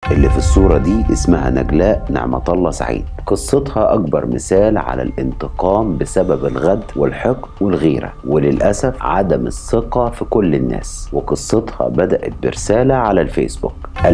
اللي في الصورة دي اسمها نجلاء نعمة الله سعيد قصتها أكبر مثال على الانتقام بسبب الغد والحقد والغيرة وللأسف عدم الثقة في كل الناس وقصتها بدأت برسالة على الفيسبوك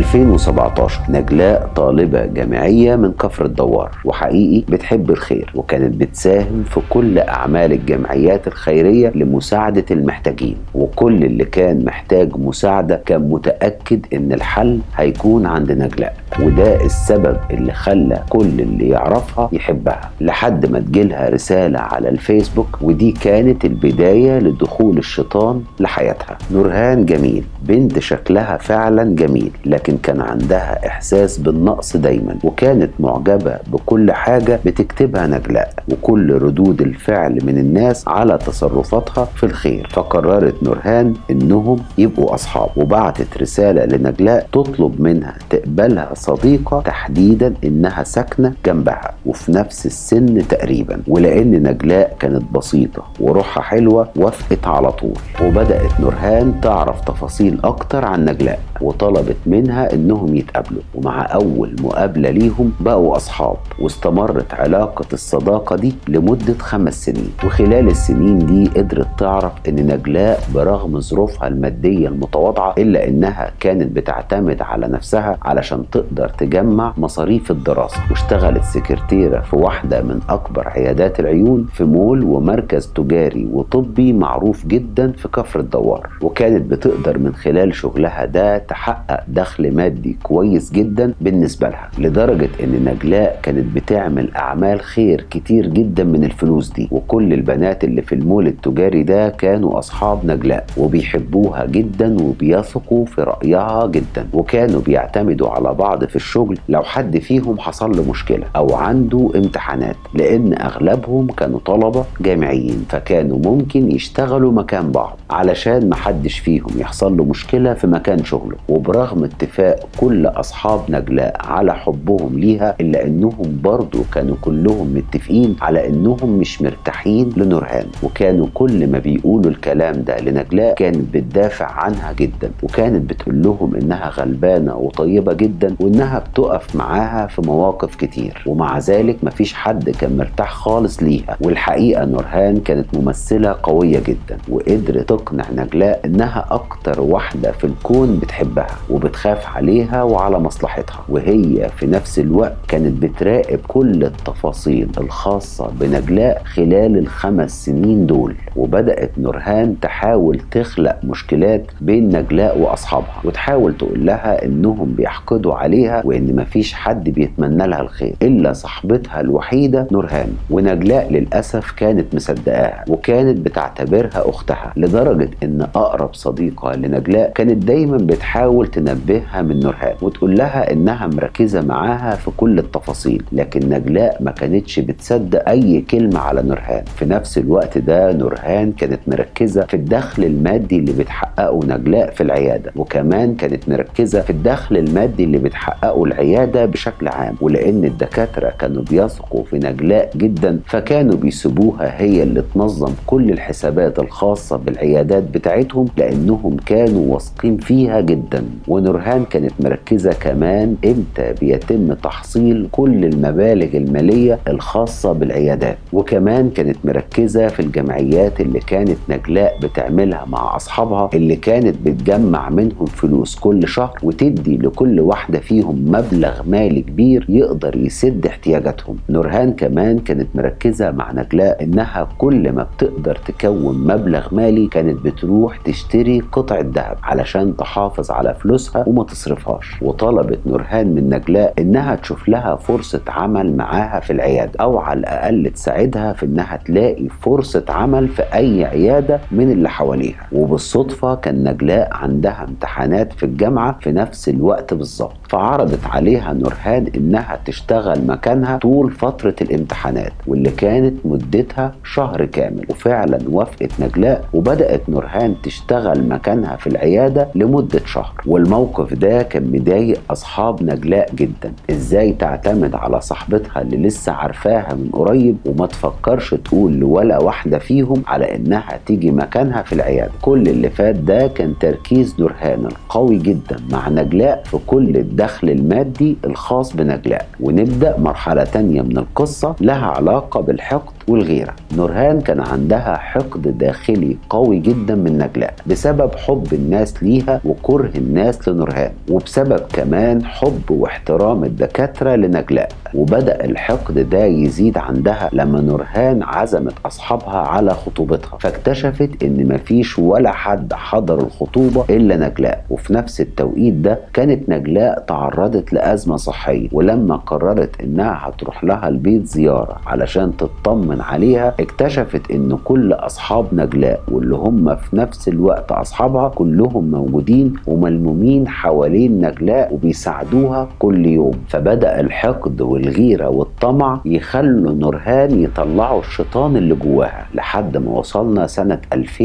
2017 نجلاء طالبة جامعية من كفر الدوار وحقيقي بتحب الخير وكانت بتساهم في كل أعمال الجمعيات الخيرية لمساعدة المحتاجين وكل اللي كان محتاج مساعدة كان متأكد إن الحل هيكون عند نجلاء وده السبب اللي خلى كل اللي يعرفها يحبها لحد ما تجيلها رسالة على الفيسبوك ودي كانت البداية لدخول الشيطان لحياتها نورهان جميل بنت شكلها فعلا جميل لكن كان عندها إحساس بالنقص دايما وكانت معجبة بكل حاجة بتكتبها نجلاء وكل ردود الفعل من الناس على تصرفاتها في الخير فقررت نورهان إنهم يبقوا أصحاب وبعتت رسالة لنجلاء تطلب منها تقبلها صديقة تحديدا إنها ساكنة جنبها وفي نفس السن تقريبا ولأن نجلاء كانت بسيطة وروحها حلوة وافقت على طول وبدأت نورهان تعرف تفاصيل أكتر عن نجلاء وطلبت منها إنهم يتقابلوا ومع أول مقابلة ليهم بقوا أصحاب واستمرت علاقة الصداقة دي لمدة خمس سنين وخلال السنين دي قدرت تعرف إن نجلاء برغم ظروفها المادية المتواضعة إلا إنها كانت بتعتمد على نفسها علشان تقدر تجمع مصاريف الدراسة واشتغلت سكرتيرة في واحدة من أكبر عيادات العيون في مول ومركز تجاري وطبي معروف جدا في كفر الدوار وكانت بتقدر من خلال شغلها ده تحقق دخل مادي كويس جدا بالنسبة لها لدرجة إن نجلاء كانت بتعمل أعمال خير كتير جدا من الفلوس دي وكل البنات اللي في المول التجاري ده كانوا أصحاب نجلاء وبيحبوها جدا وبيثقوا في رأيها جدا وكانوا بيعتمدوا على بعض في الشغل لو حد فيهم حصل له مشكلة أو عنده امتحانات لأن أغلبهم كانوا طلبة جامعيين فكانوا ممكن يشتغلوا مكان بعض علشان محدش فيهم يحصل له مشكلة في مكان شغله وبرغم اتفاق كل أصحاب نجلاء على حبهم ليها إلا إنهم برضو كانوا كلهم متفقين على إنهم مش مرتاحين لنورهان وكانوا كل ما بيقولوا الكلام ده لنجلاء كانت بتدافع عنها جدا وكانت بتقول لهم إنها غلبانة وطيبة جدا وإنها بتقف معاها في مواقف كتير ومع ذلك مفيش حد كان مرتاح خالص ليها والحقيقة نورهان كانت ممثلة قوية جدا وقدرت تقنع نجلاء إنها أكتر واحدة في الكون بتحبها وبتخاف عليها وعلى مصلحتها وهي في نفس الوقت كانت بتراقب كل التفاصيل الخاصة بنجلاء خلال الخمس سنين دول وبدأت نورهان تحاول تخلق مشكلات بين نجلاء وأصحابها وتحاول تقول لها إنهم بيحقدوا عليها وإن مفيش حد بيتمنى لها الخير إلا صاحبتها الوحيدة نورهان ونجلاء للأسف كانت مصدقاها وكانت بتعتبرها أختها لدرجة إن أقرب صديقة لنجلاء كانت دايما بتحاول تنبهها من نورهان وتقول لها إنها مركزة معاها في كل التفاصيل لكن نجلاء ما كانتش بتصدق أي كلمة على نورهان في نفس الوقت ده نورهان كانت مركزة في الدخل المادي اللي بتحققه نجلاء في العيادة وكمان كانت مركزة في الدخل المادي اللي بتحققه العيادة بشكل عام ولأن الدكاترة كانوا بيثقوا في نجلاء جدا فكانوا بيسيبوها هي اللي تنظم كل الحسابات الخاصة بالعيادات بتاعتهم لأنهم كانوا واثقين فيها جدا ونورهان كانت مركزة كمان امتى بيتم تحصيل كل المبالغ المالية الخاصة بالعيادات وكمان كانت مركزة في الجمعيات اللي كانت نجلاء بتعملها مع أصحابها اللي كانت بتجمع منهم فلوس كل شهر وتدي لكل واحدة فيهم مبلغ مالي كبير يقدر يسد احتياجاتهم نورهان كمان كانت مركزة مع نجلاء إنها كل ما بتقدر تكون مبلغ مالي كانت بتروح تشتري قطعة ذهب علشان تحافظ على فلوسها وما تصرفهاش وطلبت نورهان من نجلاء إنها تشوف لها فرصة عمل معاها في العيادة أو على الأقل تساعدها في إنها تلاقي فرصة عمل في أي عيادة من اللي حواليها وبالصدفة كان نجلاء عندها امتحانات في الجامعة في نفس الوقت بالظبط فعرضت عليها نورهان إنها تشتغل مكانها طول فترة الامتحانات واللي كانت مدتها شهر كامل وفعلا وافقت نجلاء وبدأت نورهان تشتغل مكانها في العيادة لمدة شهر شهر والموقف ده كان مضايق اصحاب نجلاء جدا ازاي تعتمد على صاحبتها اللي لسه عارفاها من قريب وما تفكرش تقول لولا واحده فيهم على انها تيجي مكانها في العياده كل اللي فات ده كان تركيز نورهان القوي جدا مع نجلاء في كل الدخل المادي الخاص بنجلاء ونبدا مرحله تانية من القصه لها علاقه بالحقد والغيره نورهان كان عندها حقد داخلي قوي جدا من نجلاء بسبب حب الناس ليها وكره الناس لنورهان وبسبب كمان حب واحترام الدكاتره لنجلاء وبدا الحقد ده يزيد عندها لما نورهان عزمت اصحابها على خطوبتها فاكتشفت ان مفيش ولا حد حضر الخطوبه الا نجلاء وفي نفس التوقيت ده كانت نجلاء تعرضت لازمه صحيه ولما قررت انها هتروح لها البيت زياره علشان تطمن عليها اكتشفت ان كل اصحاب نجلاء واللي هم في نفس الوقت اصحابها كلهم موجودين وملمومين حوالين نجلاء وبيساعدوها كل يوم فبدا الحقد والغيره والطمع يخلوا نورهان يطلعوا الشيطان اللي جواها لحد ما وصلنا سنه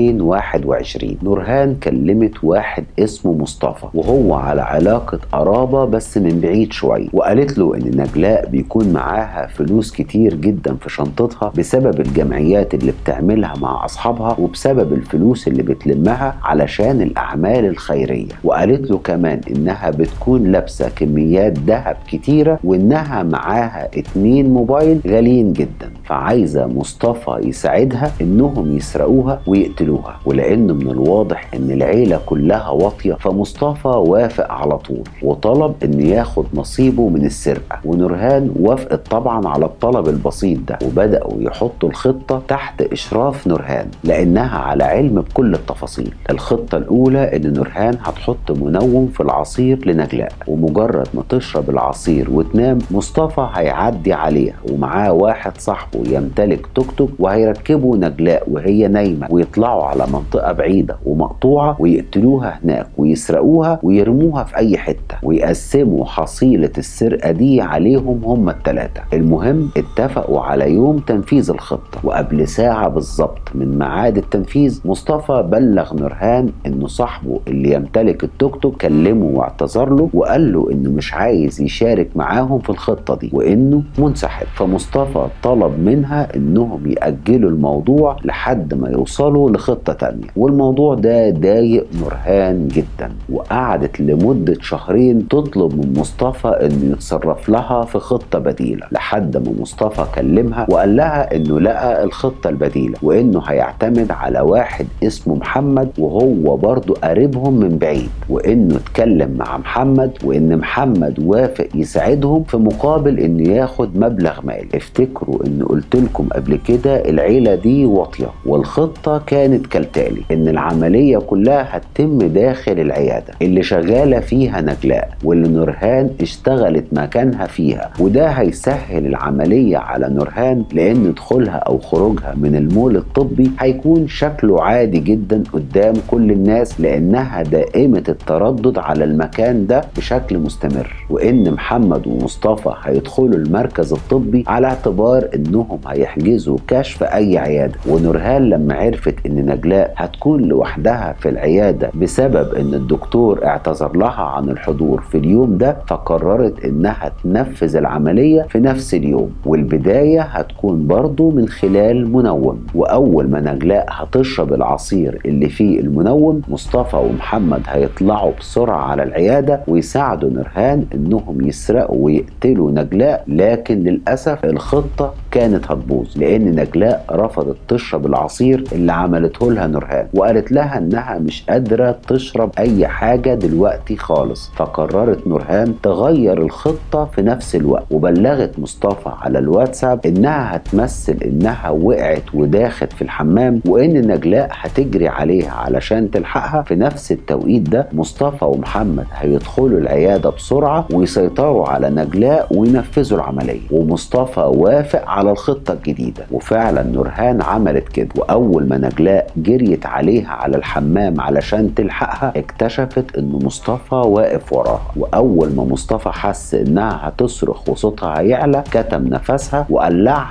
2021 نورهان كلمت واحد اسمه مصطفى وهو على علاقه قرابه بس من بعيد شويه وقالت له ان نجلاء بيكون معاها فلوس كتير جدا في شنطتها بسبب الجمعيات اللي بتعملها مع اصحابها وبسبب الفلوس اللي بتلمها علشان الاعمال الخيريه وقالت له كمان انها بتكون لابسه كميات ذهب كتيره وانها معاها اتنين موبايل غاليين جدا فعايزه مصطفى يساعدها انهم يسرقوها ويقتلوها ولانه من الواضح ان العيله كلها واطيه فمصطفى وافق على طول وطلب انه ياخد نصيبه من السرقه ونورهان وافقت طبعا على الطلب البسيط ده وبداوا يحطوا الخطه تحت اشراف نورهان لانها على علم بكل التفاصيل الخطه الاولى ان نورهان هتحط منوم في العصير لنجلاء ومجرد ما تشرب العصير وتنام مصطفى هيعدي عليها ومعاه واحد صاحبه يمتلك توك توك وهيركبوا نجلاء وهي نايمه ويطلعوا على منطقه بعيده ومقطوعه ويقتلوها هناك ويسرقوها ويرموها في اي حته ويقسموا حصيله السرقه دي عليهم هم الثلاثه المهم اتفقوا على يوم تنفيذ الخطه وقبل ساعه بالظبط من ميعاد التنفيذ مصطفى بلغ نورهان انه صاحبه اللي يمتلك التوك توك كلمه واعتذر له وقال له انه مش عايز يشارك معاهم في الخطه دي وانه منسحب فمصطفى طلب منها انهم ياجلوا الموضوع لحد ما يوصلوا لخطه تانية والموضوع ده ضايق نورهان جدا وقعدت لمده شهرين تطلب من مصطفى انه يتصرف لها في خطه بديله لحد ما مصطفى كلمها وقال لها انه لقى الخطه البديله وانه هيعتمد على واحد اسمه محمد وهو برضه قريبهم من بعيد وانه اتكلم مع محمد وان محمد وافق يساعدهم في مقابل انه ياخد مبلغ مالي افتكروا ان قلت لكم قبل كده العيله دي واطيه والخطه كانت كالتالي ان العمليه كلها هتتم داخل العياده اللي شغاله فيها نجلاء واللي نورهان اشتغلت مكانها فيها وده هيسهل العمليه على نورهان لان دخولها او خروجها من المول الطبي هيكون شكله عادي جدا قدام كل الناس لانها دائمه التردد على المكان ده بشكل مستمر وان محمد ومصطفى هيدخلوا المركز الطبي على اعتبار انهم هيحجزوا كشف اي عياده ونورهان لما عرفت ان نجلاء هتكون لوحدها في العياده بسبب ان الدكتور اعتذر لها عن الحضور في اليوم ده فقررت انها تنفذ العمليه في نفس اليوم والبدايه هتكون برضه من خلال منوم واول ما نجلاء هتشرب العصير اللي فيه المنوم مصطفى ومحمد هيطلعوا بسرعه على العياده ويساعدوا نورهان انهم يسرقوا ويقتلوا نجلاء لكن للاسف الخطه كانت هتبوظ لان نجلاء رفضت تشرب العصير اللي عملته لها نورهان وقالت لها انها مش قادره تشرب اي حاجه دلوقتي خالص فقررت نورهان تغير الخطه في نفس الوقت وبلغت مصطفى على الواتساب انها هتمثل انها وقعت وداخت في الحمام وان نجلاء هتجري عليها علشان تلحقها في نفس التوقيت ده مصطفى ومحمد هيدخلوا العياده بسرعه ويسيطروا على نجلاء وينفذوا العمليه ومصطفى وافق على الخطه الجديده وفعلا نورهان عملت كده واول ما نجلاء جريت عليها على الحمام علشان تلحقها اكتشفت ان مصطفى واقف وراها واول ما مصطفى حس انها هتصرخ وصوتها هيعلى كتم نفسها وقلعها الحجاب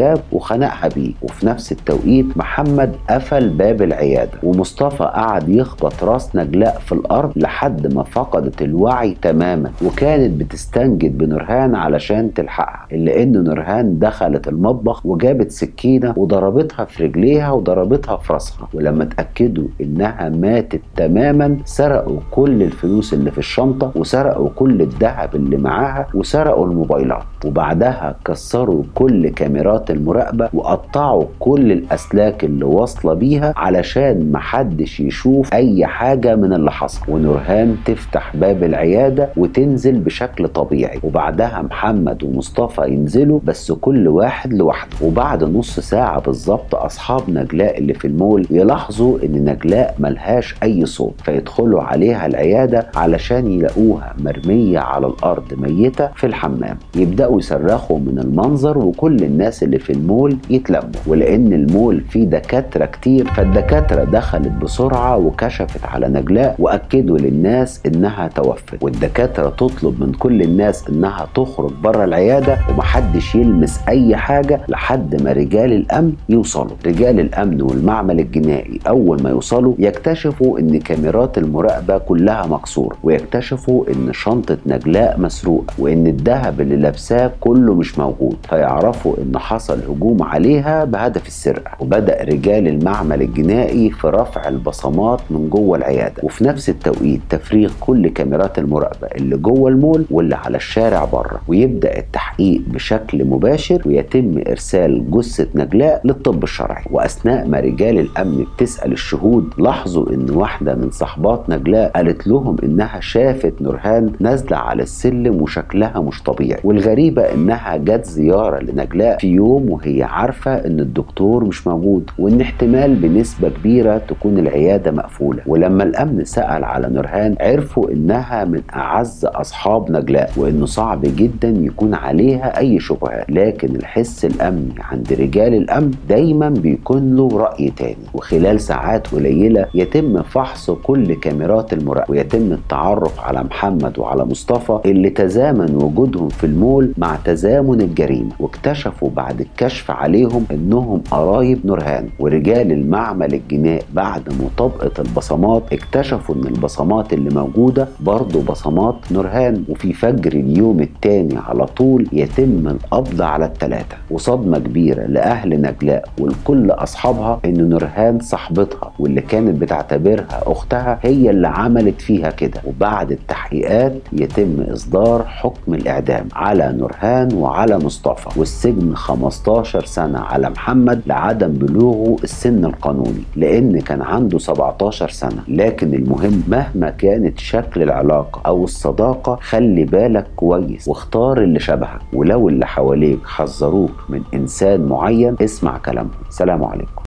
الباب وخنقها بيه وفي نفس التوقيت محمد قفل باب العيادة ومصطفى قعد يخبط راس نجلاء في الأرض لحد ما فقدت الوعي تماما وكانت بتستنجد بنورهان علشان تلحقها إلا إن نورهان دخلت المطبخ وجابت سكينة وضربتها في رجليها وضربتها في راسها ولما اتأكدوا إنها ماتت تماما سرقوا كل الفلوس اللي في الشنطة وسرقوا كل الذهب اللي معاها وسرقوا الموبايلات وبعدها كسروا كل كاميرات المراقبة وقطعوا كل الأسلاك اللي واصلة بيها علشان محدش يشوف أي حاجة من اللي حصل ونورهان تفتح باب العيادة وتنزل بشكل طبيعي وبعدها محمد ومصطفى ينزلوا بس كل واحد لوحده وبعد نص ساعة بالظبط أصحاب نجلاء اللي في المول يلاحظوا إن نجلاء ملهاش أي صوت فيدخلوا عليها العيادة علشان يلاقوها مرمية على الأرض ميتة في الحمام يبدأوا يصرخوا من المنظر وكل الناس اللي في المول يتلموا ولأن المول فيه دكاترة كتير فالدكاترة دخلت بسرعة وكشفت على نجلاء وأكدوا للناس إنها توفت والدكاترة تطلب من كل الناس إنها تخرج بره العيادة ومحدش يلمس أي حاجة لحد ما رجال الأمن يوصلوا رجال الأمن والمعمل الجنائي أول ما يوصلوا يكتشفوا إن كاميرات المراقبة كلها مكسورة ويكتشفوا إن شنطة نجلاء مسروقة وإن الذهب اللي لابساه كله مش موجود فيعرفوا إن حصل هجوم عليها بهدف السرقة وبدأ رجال المعمل الجنائي في رفع البصمات من جوه العيادة وفي نفس التوقيت تفريغ كل كاميرات المراقبة اللي جوه المول واللي على الشارع بره ويبدأ التحقيق بشكل مباشر ويتم إرسال جثة نجلاء للطب الشرعي وأثناء ما رجال الأمن بتسأل الشهود لاحظوا إن واحدة من صحبات نجلاء قالت لهم إنها شافت نورهان نازلة على السلم وشكلها مش طبيعي والغريبة إنها جت زيارة لنجلاء في يوم وهي عارفة إن الدكتور مش موجود وإن احتمال بنسبة كبيرة تكون العيادة مقفولة ولما الأمن سأل على نورهان عرفوا إنها من أعز أصحاب نجلاء وإنه صعب جدا يكون عليها أي شبهات لكن الحس الأمني عند رجال الأمن دايما بيكون له رأي تاني وخلال ساعات قليلة يتم فحص كل كاميرات المراقبة ويتم التعرف على محمد وعلى مصطفى اللي تزامن وجودهم في المول مع تزامن الجريمة واكتشفوا بعد الكشف عليهم انهم قرايب نورهان ورجال المعمل الجنائي بعد مطابقة البصمات اكتشفوا ان البصمات اللي موجودة برضه بصمات نورهان وفي فجر اليوم التاني على طول يتم القبض على الثلاثة وصدمة كبيرة لأهل نجلاء ولكل أصحابها إن نورهان صاحبتها واللي كانت بتعتبرها أختها هي اللي عملت فيها كده وبعد التحقيقات يتم إصدار حكم الإعدام على نورهان وعلى مصطفى والسجن 15 سنة على محمد لعدم بلوغه السن القانوني لأن كان عنده 17 سنة لكن المهم مهما كانت شكل العلاقة أو الصداقة خلي بالك كويس واختار اللي شبهك ولو اللي حواليك حذروك من إنسان معين اسمع كلامهم سلام عليكم